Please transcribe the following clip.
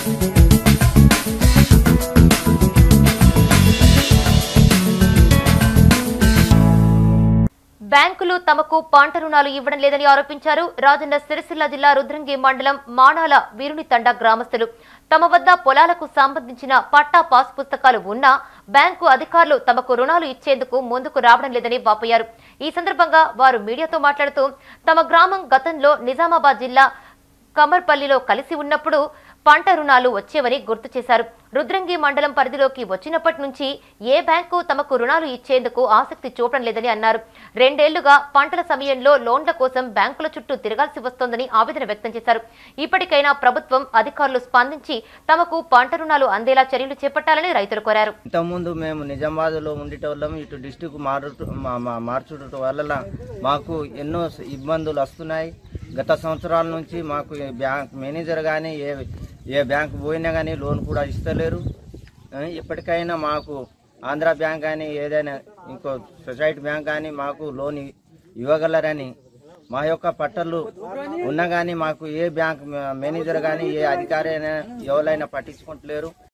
బ్యాంకులు తమకు పంట రుణాలు ఇవ్వడం లేదని ఆరోపించారు రాజన్న సిరిసిల్ల జిల్లా రుద్రంగి మండలం మానాల వీరుని తండా గ్రామస్తులు తమ వద్ద పొలాలకు సంబంధించిన పట్టా పాస్ పుస్తకాలు ఉన్నా బ్యాంకు అధికారులు తమకు రుణాలు ఇచ్చేందుకు ముందుకు రావడం లేదని వాపోయారు ఈ సందర్భంగా వారు మీడియాతో మాట్లాడుతూ తమ గ్రామం గతంలో నిజామాబాద్ జిల్లా కమర్పల్లిలో కలిసి ఉన్నప్పుడు పంట రుణాలు వచ్చేవని గుర్తు చేశారు రుద్రంగి మండలం పరిధిలోకి వచ్చినప్పటి నుంచి ఏ బ్యాంకు తమకు రుణాలు ఇచ్చేందుకు ఆసక్తి చూపడం లేదని అన్నారు రెండేళ్లుగా పంటల సమయంలో లోన్ల కోసం బ్యాంకుల చుట్టూ తిరగాల్సి వస్తోందని ఆవేదన వ్యక్తం చేశారు ఇప్పటికైనా ప్రభుత్వం అధికారులు స్పందించి తమకు పంట రుణాలు అందేలా చర్యలు చేపట్టాలని రైతులు కోరారు ఇంతకుముందు మేము నిజామాబాద్లో ఉండేటోళ్ళం ఇటు డిస్టిక్ మారుట మా- మా- మార్చుట వల్ల మాకు ఎన్నో స- ఇబ్బందులు వస్తున్నాయి గత సంవత్సరాల నుంచి మాకు ఏ బ్యాంక్ మేనేజర్ కానీ ఏ ఏ బ్యాంక్ పోయినా కానీ లోన్ కూడా ఇస్తలేరు ఆ, ఇప్పటికైనా మాకు ఆంధ్ర బ్యాంక్ కానీ ఏదైనా ఇంకో సొసైటీ బ్యాంక్ కానీ మాకు లోన్ ఇ- ఇవ్వగలరని మా యొక్క పట్టలు ఉన్నా కానీ మాకు ఏ బ్యాంక్ మేనేజర్ కానీ ఏ అధికారి అయినా ఎవరైనా పట్టించుకుంటలేరు